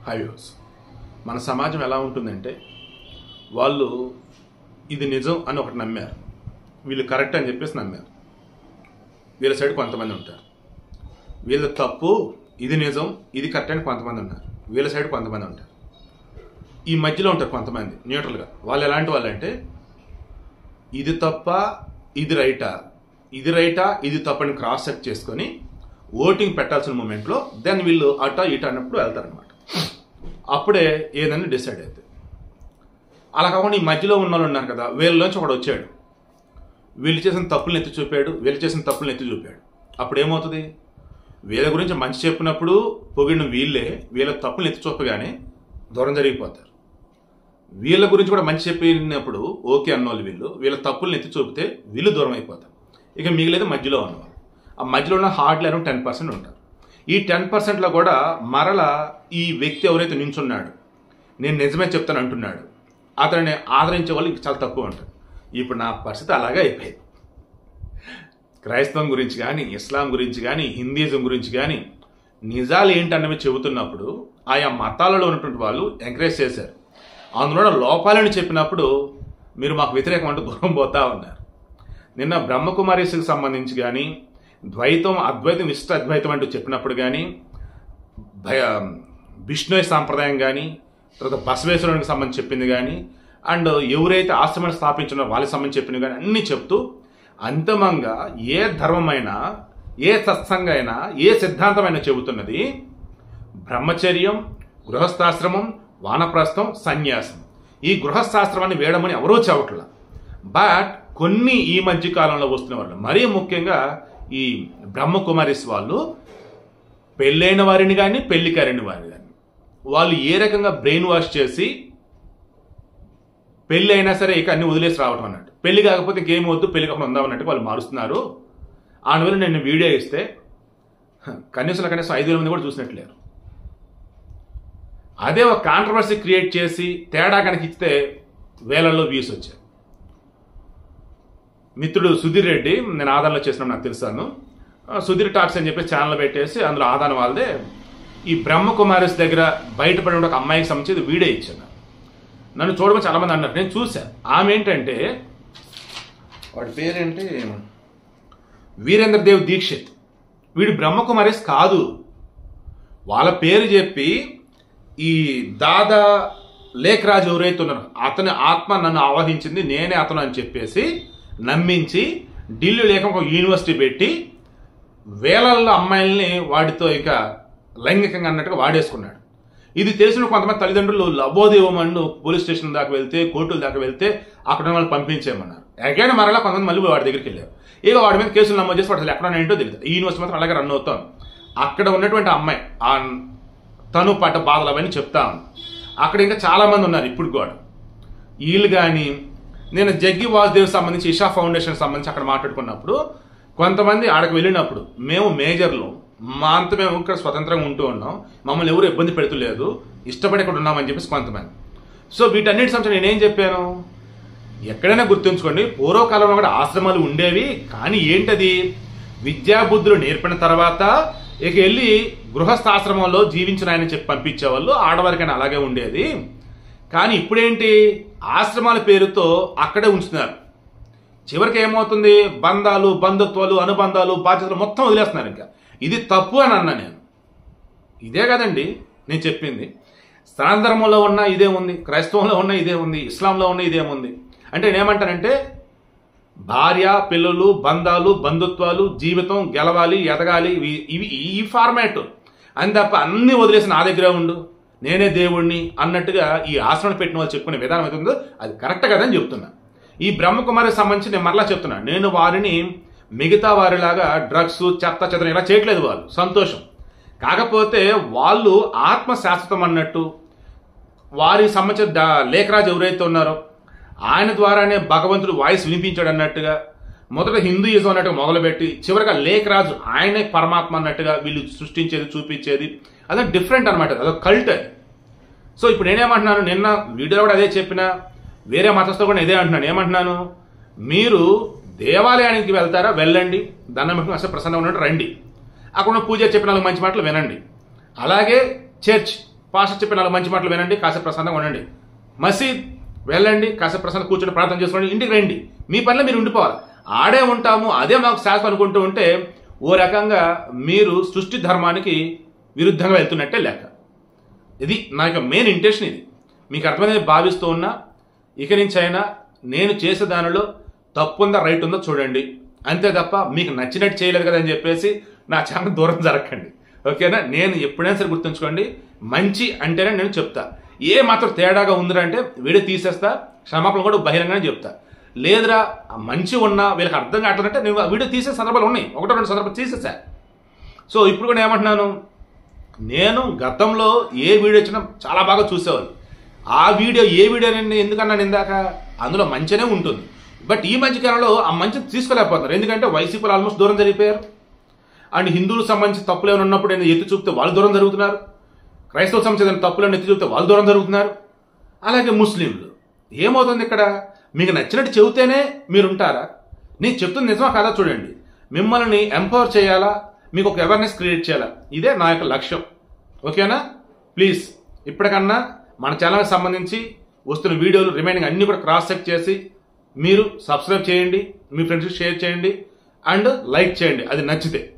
highways మన సమాజం ఎలా ఉంటుందంటే వాళ్ళు ఇది నిజం అని ఒకటి నమ్మారు వీళ్ళు కరెక్ట్ అని చెప్పేసి నమ్మారు వీళ్ళ సైడ్ కొంతమంది ఉంటారు వీళ్ళ తప్పు ఇది నిజం ఇది కరెక్ట్ అని కొంతమంది ఉన్నారు వీళ్ళ సైడ్ కొంతమంది ఉంటారు ఈ మధ్యలో ఉంటారు కొంతమంది న్యూట్రల్గా వాళ్ళు ఎలాంటి వాళ్ళు అంటే ఇది తప్ప ఇది రైటా ఇది రైటా ఇది తప్పని క్రాస్ చెక్ చేసుకొని ఓటింగ్ పెట్టాల్సిన మూమెంట్లో దెన్ వీళ్ళు అటా ఇట అన్నప్పుడు వెళ్తారనమాట అప్పుడే ఏదైనా డిసైడ్ అవుతుంది అలా కాకుండా ఈ మధ్యలో ఉన్న వాళ్ళు ఉన్నారు కదా వీళ్ళలోంచి ఒకడు వచ్చాడు వీళ్ళు చేసిన తప్పులను ఎత్తి చూపాడు వీళ్ళు చేసిన తప్పులను ఎత్తి చూపాడు అప్పుడు ఏమవుతుంది వీళ్ళ గురించి మంచి చెప్పినప్పుడు పొగిడిన వీళ్ళే వీళ్ళ తప్పులను ఎత్తి చూపగానే దూరం జరిగిపోతారు వీళ్ళ గురించి కూడా మంచి చెప్పినప్పుడు ఓకే అన్నోళ్ళు వీళ్ళు వీళ్ళ తప్పులను ఎత్తి చూపితే వీళ్ళు దూరం అయిపోతారు ఇక మిగిలేదు మధ్యలో ఉన్నవాళ్ళు ఆ మధ్యలో ఉన్న హార్డ్ లేరు టెన్ పర్సెంట్ ఉంటారు ఈ టెన్ పర్సెంట్లో కూడా మరల ఈ వ్యక్తి ఎవరైతే నించున్నాడు నేను నిజమే చెప్తాను అంటున్నాడు అతనిని ఆదరించే వాళ్ళు ఇంక చాలా తక్కువ ఉంటారు ఇప్పుడు నా పరిస్థితి అలాగే అయిపోయింది క్రైస్తవం గురించి కానీ ఇస్లాం గురించి కానీ హిందీజం గురించి కానీ నిజాలు ఏంటన్నవి చెబుతున్నప్పుడు ఆయా మతాలలో ఉన్నటువంటి వాళ్ళు ఎంకరేజ్ చేశారు అందులో ఉన్న లోపాలను చెప్పినప్పుడు మీరు మాకు వ్యతిరేకం అంటూ దూరం పోతా ఉన్నారు నిన్న బ్రహ్మకుమారీస్కి సంబంధించి కానీ ద్వైతం అద్వైతం ఇష్ట అద్వైతం అంటూ చెప్పినప్పుడు కానీ భయ విష్ణు సాంప్రదాయం కానీ తర్వాత బసవేశ్వరునికి సంబంధించి చెప్పింది కానీ అండ్ ఎవరైతే ఆశ్రమాన్ని స్థాపించిన వాళ్ళకి సంబంధించి చెప్పింది కానీ అన్నీ చెప్తూ అంతిమంగా ఏ ధర్మమైనా ఏ సత్సంగం అయినా ఏ సిద్ధాంతమైనా చెబుతున్నది బ్రహ్మచర్యం గృహస్థాశ్రమం వానప్రస్థం సన్యాసం ఈ గృహస్థాశ్రమాన్ని వేయడమని ఎవరూ చెప్పట్ల బట్ కొన్ని ఈ మధ్య కాలంలో వస్తున్న వాళ్ళు మరీ ముఖ్యంగా ఈ బ్రహ్మకుమారిస్ వాళ్ళు పెళ్ళైన వారిని కానీ పెళ్లి కారిన వారిని కానీ వాళ్ళు ఏ రకంగా బ్రెయిన్ వాష్ చేసి పెళ్లి అయినా సరే ఇక అన్ని వదిలేసి రావడం అన్నట్టు పెళ్లి కాకపోతే ఇంకేం వద్దు పెళ్లి కాకుండా ఉందాం అన్నట్టు వాళ్ళు మారుస్తున్నారు అందువల్ల నేను వీడియో ఇస్తే హ, కనీసం కనీసం ఐదు వేల మంది కూడా చూసినట్లేరు అదే ఒక కాంట్రవర్సీ క్రియేట్ చేసి తేడా కనుక ఇస్తే వేలల్లో వ్యూస్ వచ్చాయి మిత్రుడు సుధీర్ రెడ్డి నేను ఆదానంలో చేసిన నాకు తెలుసాను ఆ, సుధీర్ టాక్స్ అని చెప్పి ఛానల్ పెట్టేసి అందులో ఆదానం వాళ్ళదే ఈ బ్రహ్మకుమారిస్ దగ్గర బయటపడిన ఒక అమ్మాయికి సంబంధించి వీడియో ఇచ్చాను నన్ను చూడమని చాలా మంది అన్నారు నేను చూశాను ఆమె ఏంటంటే వాడి పేరేంటి వీరేంద్ర దేవ్ దీక్షిత్ వీడు బ్రహ్మకుమారిస్ కాదు వాళ్ళ పేరు చెప్పి ఈ దాదా లేఖరాజు ఎవరైతే ఉన్నారో అతని ఆత్మ నన్ను ఆవహించింది నేనే అతను అని చెప్పేసి నమ్మించి ఢిల్లీ లేక ఒక యూనివర్సిటీ పెట్టి వేలల్లో అమ్మాయిల్ని వాడితో ఇక లైంగికంగా అన్నట్టుగా వాడేసుకున్నాడు ఇది తెలిసిన కొంతమంది తల్లిదండ్రులు లబోదేవమన్ను పోలీస్ స్టేషన్ దాకా వెళ్తే కోర్టుల దాకా వెళ్తే అక్కడ ఉన్న వాళ్ళు పంపించేయమన్నారు అగైన్ మరలా కొంతమంది మళ్ళీ వాడి దగ్గరికి వెళ్ళారు ఇక వాడి మీద కేసులు నమోదు చేసి వాడు అసలు ఎక్కడ ఏంటో తెలియదు ఈ యూనివర్సిటీ మాత్రం అలాగే రన్ అవుతాం అక్కడ ఉన్నటువంటి అమ్మాయి ఆ తను పడ్డ బాధలు అవన్నీ చెప్తా ఉంది అక్కడ ఇంకా చాలా మంది ఉన్నారు ఇప్పుడు కూడా వీళ్ళు కానీ నేను జగ్గి వాసుదేవ్ సంబంధించి ఇషా ఫౌండేషన్ సంబంధించి అక్కడ మాట్లాడుకున్నప్పుడు కొంతమంది ఆడకు వెళ్ళినప్పుడు మేము మేజర్లు మా అంత మేము ఇక్కడ స్వతంత్రంగా ఉంటూ ఉన్నాం మమ్మల్ని ఎవరు ఇబ్బంది పెడుతులేదు ఇష్టపడి ఇక్కడ ఉన్నామని చెప్పేసి కొంతమంది సో వీటన్నిటి సంబంధించి నేనేం చెప్పాను ఎక్కడైనా గుర్తుంచుకోండి పూర్వకాలంలో కూడా ఆశ్రమాలు ఉండేవి కానీ ఏంటది విద్యాబుద్ధులు నేర్పిన తర్వాత ఇక వెళ్ళి గృహస్థాశ్రమంలో జీవించిన ఆయన చెప్పి పంపించేవాళ్ళు ఆడవారికైనా అలాగే ఉండేది కానీ ఇప్పుడేంటి ఆశ్రమాల పేరుతో అక్కడే ఉంచుతున్నారు చివరికి ఏమవుతుంది బంధాలు బంధుత్వాలు అనుబంధాలు బాధ్యతలు మొత్తం వదిలేస్తున్నారు ఇంకా ఇది తప్పు అని అన్నా నేను ఇదే కదండి నేను చెప్పింది సనాతన ధర్మంలో ఉన్న ఇదే ఉంది క్రైస్తవంలో ఉన్న ఇదే ఉంది ఇస్లాంలో ఉన్న ఇదే ఉంది అంటే నేనేమంటానంటే భార్య పిల్లలు బంధాలు బంధుత్వాలు జీవితం గెలవాలి ఎదగాలి ఇవి- ఇవి ఈ ఫార్మాట్ అని తప్ప అన్ని వదిలేసి నా దగ్గరే ఉండు నేనే దేవుణ్ణి అన్నట్టుగా ఈ ఆశ్రమం పెట్టిన వాళ్ళు చెప్పుకునే విధానం అయితే ఉందో అది కరెక్ట్ కదని చెప్తున్నా ఈ బ్రహ్మకుమారికి సంబంధించి నేను మరలా చెప్తున్నా నేను వారిని మిగతా వారిలాగా డ్రగ్స్ చెత్త చెత్త ఇలా చేయట్లేదు వాళ్ళు సంతోషం కాకపోతే వాళ్ళు ఆత్మ శాశ్వతం అన్నట్టు వారికి సంబంధించిన దా- లేఖరాజు ఎవరైతే ఉన్నారో ఆయన ద్వారానే భగవంతుడు వాయిస్ వినిపించాడు అన్నట్టుగా మొదట హిందూయిజం అన్నట్టుగా మొదలుపెట్టి చివరిగా లేఖరాజు ఆయనే పరమాత్మ అన్నట్టుగా వీళ్ళు సృష్టించేది చూపించేది అదే డిఫరెంట్ అనమాట అదొక కల్ట్ అది సో ఇప్పుడు నేనేమంటున్నాను నిన్న వీడియోలో కూడా అదే చెప్పిన వేరే మతస్థులు కూడా ఇదే అంటున్నాను ఏమంటున్నాను మీరు దేవాలయానికి వెళ్తారా వెళ్ళండి దండం పెట్టుకుని అసలు ప్రసన్నంగా ఉన్నట్టు రండి అక్కడ ఉన్న పూజ చెప్పిన నాలుగు మంచి మాటలు వినండి అలాగే చర్చ్ పాస్టర్ చెప్పిన నాలుగు మంచి మాటలు వినండి కాసేపు ప్రశాంతంగా ఉండండి మసీద్ వెళ్ళండి కాసేపు ప్రశాంతంగా కూర్చొని ప్రార్థన చేసుకోండి ఇంటికి రండి మీ పనిలో మీరు ఉండిపోవాలి ఆడే ఉంటాము అదే మాకు శాశ్వతం అనుకుంటూ ఉంటే ఓ రకంగా మీరు సృష్టి ధర్మానికి విరుద్ధంగా వెళ్తున్నట్టే లెక్క ఇది నా యొక్క మెయిన్ ఇంటెన్షన్ ఇది మీకు అర్థమైనది భావిస్తూ ఉన్నా ఇక నుంచి అయినా నేను చేసే దానిలో తప్పు ఉందా రైట్ ఉందో చూడండి అంతే తప్ప మీకు నచ్చినట్టు చేయలేదు కదా అని చెప్పేసి నా ఛానల్ దూరం జరగండి ఓకేనా నేను ఎప్పుడైనా సరే గుర్తుంచుకోండి మంచి అంటేనే నేను చెప్తా ఏ మాత్రం తేడాగా ఉందిరా అంటే వీడియో తీసేస్తా క్షమాపణ కూడా బహిరంగానే చెప్తా లేదురా ఆ మంచి ఉన్నా వీళ్ళకి అర్థం కావట్లంటే నేను ఆ వీడియో తీసే సందర్భాలు ఉన్నాయి ఒకటో రెండు సందర్భాలు తీసేసా సో ఇప్పుడు కూడా ఏమంటున్నాను నేను గతంలో ఏ వీడియో వచ్చినా చాలా బాగా చూసేవాళ్ళు ఆ వీడియో ఏ వీడియో నేను ఎందుకన్నాను ఇందాక అందులో మంచినే ఉంటుంది బట్ ఈ మధ్య కాలంలో ఆ మంచి తీసుకోలేకపోతున్నారు ఎందుకంటే వైసీపీలు ఆల్మోస్ట్ దూరం జరిగిపోయారు అండ్ హిందువులకు సంబంధించి తప్పులు ఏమైనా ఉన్నప్పుడు ఏమైనా ఎత్తి చూపితే వాళ్ళు దూరం జరుగుతున్నారు క్రైస్తవ సంబంధించిన తప్పులను ఎత్తి చూపితే వాళ్ళు దూరం జరుగుతున్నారు అలాగే ముస్లింలు ఏమవుతుంది ఇక్కడ మీకు నచ్చినట్టు చెబితేనే మీరు ఉంటారా నేను చెప్తుంది నిజమా కాదా చూడండి మిమ్మల్ని ఎంపవర్ చేయాలా మీకు ఒక అవేర్నెస్ క్రియేట్ చేయాలా ఇదే నా యొక్క లక్ష్యం ఓకేనా ప్లీజ్ ఇప్పటికన్నా మన ఛానల్కి సంబంధించి వస్తున్న వీడియోలు రిమైనింగ్ అన్ని కూడా క్రాస్ చెక్ చేసి మీరు సబ్స్క్రైబ్ చేయండి మీ ఫ్రెండ్స్కి షేర్ చేయండి అండ్ లైక్ చేయండి అది నచ్చితే